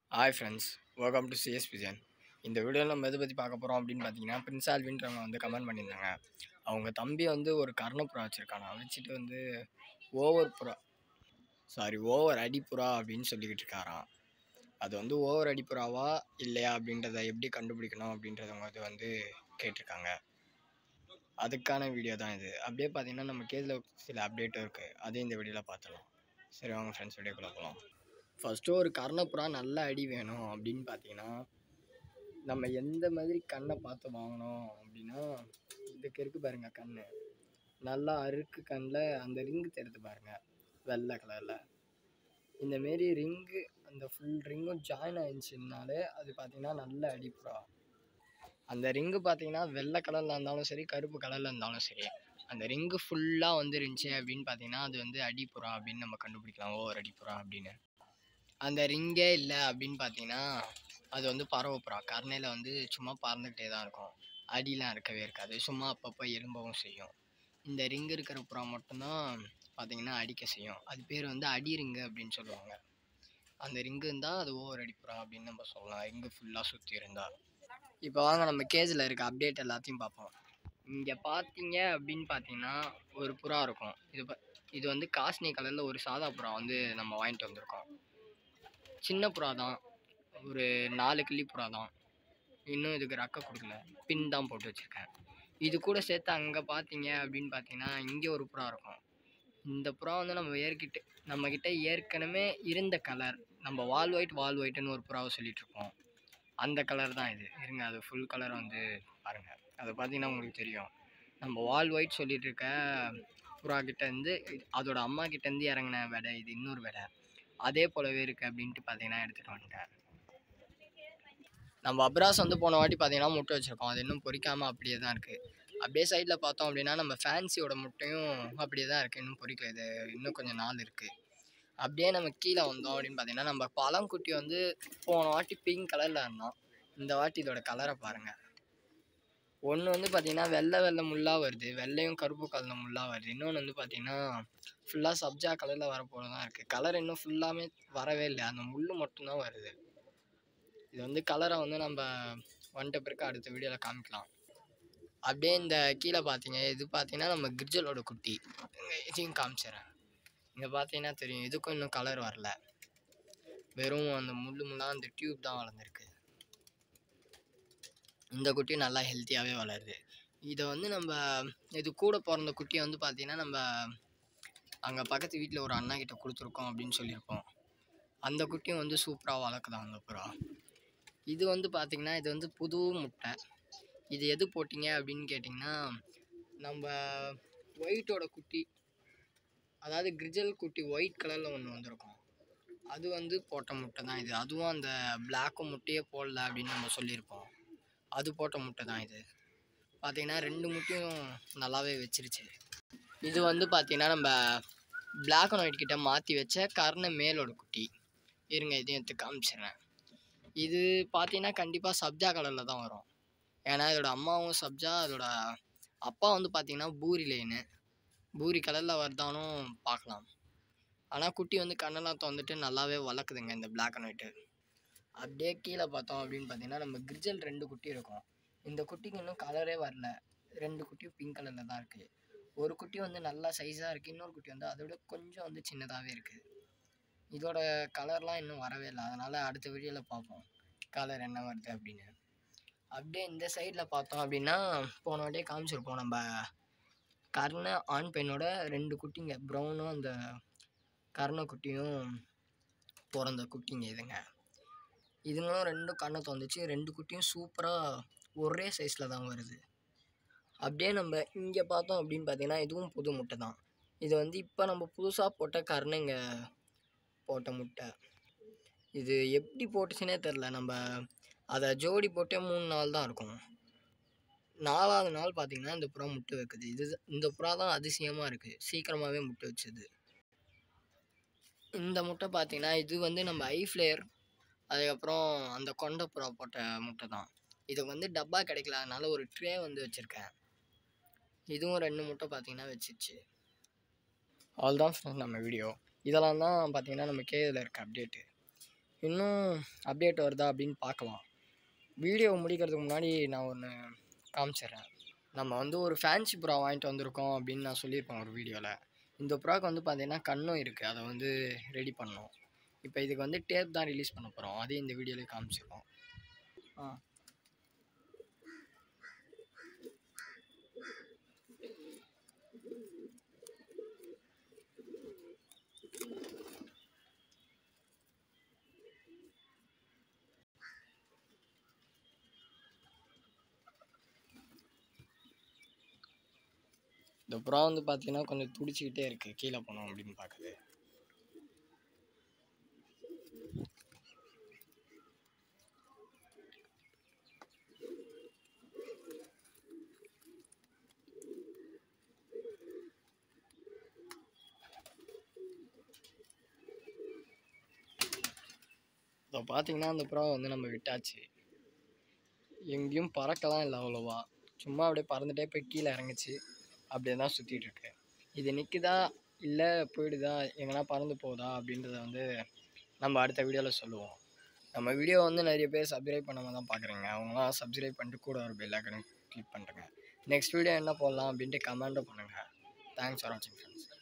hi friends welcome to CS பிஜன் இந்த வீடியோவில் நம்ம எதை பற்றி பார்க்க போகிறோம் அப்படின்னு பார்த்தீங்கன்னா பிரின்ஸ் ஆல்வின்றவங்க வந்து கமெண்ட் பண்ணியிருந்தாங்க அவங்க தம்பி வந்து ஒரு கர்ணப்புறா வச்சுருக்கானா வச்சுட்டு வந்து ஓவர் புறா சாரி ஓவர் அடிப்புறா அப்படின்னு சொல்லிக்கிட்டு இருக்காராம் அது வந்து ஓவர் அடிப்புறாவா இல்லையா அப்படின்றத எப்படி கண்டுபிடிக்கணும் அப்படின்றத வந்து வந்து கேட்டிருக்காங்க அதுக்கான வீடியோ தான் இது அப்படியே பார்த்தீங்கன்னா நம்ம கேஸில் சில அப்டேட்டும் இருக்குது அதையும் இந்த வீடியோவில் பார்த்துடலாம் சரி வாங்க ஃப்ரெண்ட்ஸ் வீடியோக்குள்ளே போகலாம் ஃபஸ்ட்டு ஒரு கர்ணப்புறா நல்ல அடி வேணும் அப்படின்னு பார்த்தீங்கன்னா நம்ம எந்த மாதிரி கண்ணை பார்த்து வாங்கணும் அப்படின்னா இதுக்கு இருக்கு பாருங்க கண் நல்லா அருக்கு கண்ணில் அந்த ரிங்கு தெரியுது பாருங்க வெள்ளை கலரில் இந்தமாரி ரிங்கு அந்த ஃபுல் ரிங்கும் ஜாயின் ஆயிடுச்சுனாலே அது பார்த்தீங்கன்னா நல்ல அடிப்புறா அந்த ரிங்கு பார்த்தீங்கன்னா வெள்ளை கலரில் இருந்தாலும் சரி கருப்பு கலரில் இருந்தாலும் சரி அந்த ரிங்கு ஃபுல்லாக வந்து இருந்துச்சு அப்படின்னு பார்த்தீங்கன்னா அது வந்து அடிப்புறா அப்படின்னு நம்ம கண்டுபிடிக்கலாம் ஓவர் அடிப்புறா அப்படின்னு அந்த ரிங்கே இல்லை அப்படின்னு பார்த்தீங்கன்னா அது வந்து பறவைப்புறா கருணையில் வந்து சும்மா பறந்துக்கிட்டே தான் இருக்கும் அடிலாம் இருக்கவே இருக்காது சும்மா அப்பப்போ எலும்பவும் செய்யும் இந்த ரிங்கு இருக்கிற புறா மட்டும்தான் பார்த்தீங்கன்னா அடிக்க செய்யும் அது பேர் வந்து அடி ரிங்கு அப்படின்னு சொல்லுவாங்க அந்த ரிங்கு இருந்தால் அது ஓவர் அடிப்புறா அப்படின்னு நம்ம சொல்லலாம் ரிங்கு ஃபுல்லாக சுற்றி இருந்தால் இப்போ வாங்க நம்ம கேஜில் இருக்க அப்டேட் எல்லாத்தையும் பார்ப்போம் இங்கே பார்த்தீங்க அப்படின்னு பார்த்தீங்கன்னா ஒரு புறா இருக்கும் இது ப- இது வந்து காஸ்னி கலரில் ஒரு சாதா புறா வந்து நம்ம வாங்கிட்டு வந்திருக்கோம் சின்ன புறா தான் ஒரு நாலு கிள்ளி புறா தான் இன்னும் இதுக்கு ரக்க கொடுக்கல பின் தான் போட்டு வச்சுருக்கேன் இது கூட சேர்த்து அங்கே பார்த்தீங்க அப்படின்னு பார்த்தீங்கன்னா இங்கே ஒரு புறா இருக்கும் இந்த புறா வந்து நம்ம ஏற்கிட்ட நம்மக்கிட்ட ஏற்கனவே இருந்த கலர் நம்ம வால் ஒயிட் வால் ஒயிட்னு ஒரு புறாவை சொல்லிட்டு இருக்கோம் அந்த கலர் தான் இது இருங்க அது ஃபுல் கலர் வந்து பாருங்கள் அது பார்த்தீங்கன்னா உங்களுக்கு தெரியும் நம்ம வால் ஒயிட் சொல்லிட்டு இருக்க புறா கிட்ட இருந்து அதோட அம்மா கிட்ட இருந்து இறங்கின விடை இது இன்னொரு விடை அதே போலவே இருக்குது அப்படின்ட்டு பார்த்தீங்கன்னா எடுத்துகிட்டு வந்துட்டேன் நம்ம அப்ராஸ் வந்து போன வாட்டி பார்த்தீங்கன்னா முட்டை வச்சுருக்கோம் அது இன்னும் பொரிக்காமல் அப்படியே தான் இருக்குது அப்படியே சைடில் பார்த்தோம் அப்படின்னா நம்ம ஃபேன்சியோட முட்டையும் அப்படியே தான் இருக்குது இன்னும் பொரிக்கல இது இன்னும் கொஞ்சம் நாள் இருக்குது அப்படியே நம்ம கீழே வந்தோம் அப்படின்னு பார்த்தீங்கன்னா நம்ம பழங்குட்டி வந்து போன வாட்டி பிங்க் கலரில் இருந்தோம் இந்த வாட்டி இதோட கலரை பாருங்கள் ஒன்று வந்து பார்த்தீங்கன்னா வெள்ளை வெள்ளை முள்ளாக வருது வெள்ளையும் கருப்பு கலந்த முள்ளாக வருது இன்னொன்று வந்து பார்த்தீங்கன்னா ஃபுல்லாக சப்ஜா கலரில் வரப்போல தான் இருக்குது கலர் இன்னும் ஃபுல்லாமே வரவே இல்லை அந்த முள் மட்டும்தான் வருது இது வந்து கலரை வந்து நம்ம வந்துட்ட பிறகு அடுத்த வீடியோவில் காமிக்கலாம் அப்படியே இந்த கீழே பார்த்தீங்க இது பார்த்தீங்கன்னா நம்ம கிரிஜலோட குட்டி இங்க இதையும் காமிச்சிடுறேன் இங்கே பார்த்தீங்கன்னா தெரியும் இதுக்கும் இன்னும் கலர் வரல வெறும் அந்த முள்ளு முள்ளாக அந்த டியூப் தான் வளர்ந்துருக்கு இந்த குட்டி நல்லா ஹெல்த்தியாகவே வளருது இதை வந்து நம்ம இது கூட பிறந்த குட்டியை வந்து பார்த்தீங்கன்னா நம்ம அங்கே பக்கத்து வீட்டில் ஒரு அண்ணா கிட்ட கொடுத்துருக்கோம் அப்படின்னு சொல்லியிருக்கோம் அந்த குட்டியும் வந்து சூப்பராக வளர்க்குதான் அந்த புறா இது வந்து பார்த்திங்கன்னா இது வந்து புது முட்டை இது எது போட்டிங்க அப்படின்னு கேட்டிங்கன்னா நம்ம ஒயிட்டோட குட்டி அதாவது கிரிஜல் குட்டி ஒயிட் கலரில் ஒன்று வந்திருக்கும் அது வந்து போட்ட முட்டை தான் இது அதுவும் அந்த பிளாக்கும் முட்டையே போடல அப்படின்னு நம்ம சொல்லியிருப்போம் அது போட்ட முட்டை தான் இது பார்த்தீங்கன்னா ரெண்டு முட்டையும் நல்லாவே வச்சிருச்சு இது வந்து பார்த்தீங்கன்னா நம்ம Black அண்ட் ஒயிட் கிட்ட மாற்றி வச்ச கர்ண மேலோட குட்டி இருங்க இதையும் எடுத்து காமிச்சிடுறேன் இது பார்த்தீங்கன்னா கண்டிப்பாக சப்ஜா கலரில் தான் வரும் ஏன்னா இதோட அம்மாவும் சப்ஜா அதோட அப்பா வந்து பார்த்தீங்கன்னா பூரி லைனு பூரி கலரில் வருதானும் பார்க்கலாம் ஆனால் குட்டி வந்து கண்ணெல்லாம் திறந்துட்டு நல்லாவே வளர்க்குதுங்க இந்த Black அண்ட் ஒயிட்டு அப்படியே கீழே பார்த்தோம் அப்படின்னு பார்த்தீங்கன்னா நம்ம கிரிஜல் ரெண்டு குட்டி இருக்கும் இந்த குட்டிக்கு இன்னும் கலரே வரல ரெண்டு குட்டியும் பிங்க் கலரில் தான் இருக்குது ஒரு குட்டி வந்து நல்லா சைஸாக இருக்குது இன்னொரு குட்டி வந்து அதோட கொஞ்சம் வந்து சின்னதாகவே இருக்குது இதோட கலர்லாம் இன்னும் வரவே இல்லை அதனால் அடுத்த வீடியோவில் பார்ப்போம் கலர் என்ன வருது அப்படின்னு அப்படியே இந்த சைடில் பார்த்தோம் அப்படின்னா போன வாட்டியே காமிச்சிருப்போம் நம்ம கர்ண ஆண் பெண்ணோட ரெண்டு குட்டிங்க ப்ரௌனும் அந்த கர்ண குட்டியும் பிறந்த குட்டிங்க இதுங்க இதுங்களும் ரெண்டும் கண்ணை திறந்துச்சு ரெண்டு குட்டியும் சூப்பராக ஒரே சைஸில் தான் வருது அப்படியே நம்ம இங்கே பார்த்தோம் அப்படின்னு பார்த்தீங்கன்னா இதுவும் புது முட்டை தான் இது வந்து இப்போ நம்ம புதுசாக போட்ட கருணைங்க போட்ட முட்டை இது எப்படி போட்டுச்சுனே தெரில நம்ம அதை ஜோடி போட்டே மூணு நாள் தான் இருக்கும் நாலாவது நாள் பார்த்தீங்கன்னா இந்த புறா முட்டை வைக்குது இது இந்த புறா தான் அதிசயமாக இருக்குது சீக்கிரமாகவே முட்டை வச்சுது இந்த முட்டை பார்த்தீங்கன்னா இது வந்து நம்ம ஐ ஃப்ளேயர் அதுக்கப்புறம் அந்த கொண்ட புறா போட்ட முட்டை தான் இதுக்கு வந்து டப்பா கிடைக்கல அதனால ஒரு ட்ரே வந்து வச்சுருக்கேன் இதுவும் ரெண்டு முட்டை பார்த்தீங்கன்னா வச்சிருச்சு அவ்வளோதான் ஃப்ரெண்ட்ஸ் நம்ம வீடியோ இதெல்லாம் தான் பார்த்தீங்கன்னா நம்ம கேதில் இருக்க அப்டேட்டு இன்னும் அப்டேட் வருதா அப்படின்னு பார்க்கலாம் வீடியோ முடிக்கிறதுக்கு முன்னாடி நான் ஒன்று காமிச்சிடுறேன் நம்ம வந்து ஒரு ஃபேன்சி புறா வாங்கிட்டு வந்திருக்கோம் அப்படின்னு நான் சொல்லியிருப்பேன் ஒரு வீடியோவில் இந்த புறாக்கு வந்து பார்த்தீங்கன்னா கண்ணும் இருக்குது அதை வந்து ரெடி பண்ணோம் இப்போ இதுக்கு வந்து டேப் தான் ரிலீஸ் பண்ண போகிறோம் அதையும் இந்த வீடியோலேயே காமிச்சிருக்கோம் ஆ இந்த புறா வந்து பார்த்தீங்கன்னா கொஞ்சம் துடிச்சிக்கிட்டே இருக்குது கீழே போனோம் அப்படின்னு பார்க்குது இப்போ பார்த்தீங்கன்னா அந்த புறா வந்து நம்ம விட்டாச்சு எங்கேயும் பறக்கலாம் இல்லை அவ்வளோவா சும்மா அப்படியே பறந்துட்டே போய் கீழே இறங்குச்சு அப்படியே தான் சுற்றிட்டு இருக்கு இது நிற்குதா இல்லை போயிடுதா எங்கன்னா பறந்து போகுதா அப்படின்றத வந்து நம்ம அடுத்த வீடியோவில் சொல்லுவோம் நம்ம வீடியோ வந்து நிறைய பேர் சப்ஸ்கிரைப் பண்ணாமல் தான் பார்க்குறீங்க அவங்களாம் சப்ஸ்கிரைப் பண்ணிட்டு கூட ஒரு பெல் ஐக்கனை கிளிக் பண்ணுறேங்க நெக்ஸ்ட் வீடியோ என்ன போடலாம் அப்படின்ட்டு கமெண்ட்டும் பண்ணுங்கள் தேங்க்ஸ் ஃபார் வாட்சிங் ஃப்ரெண்ட்ஸ்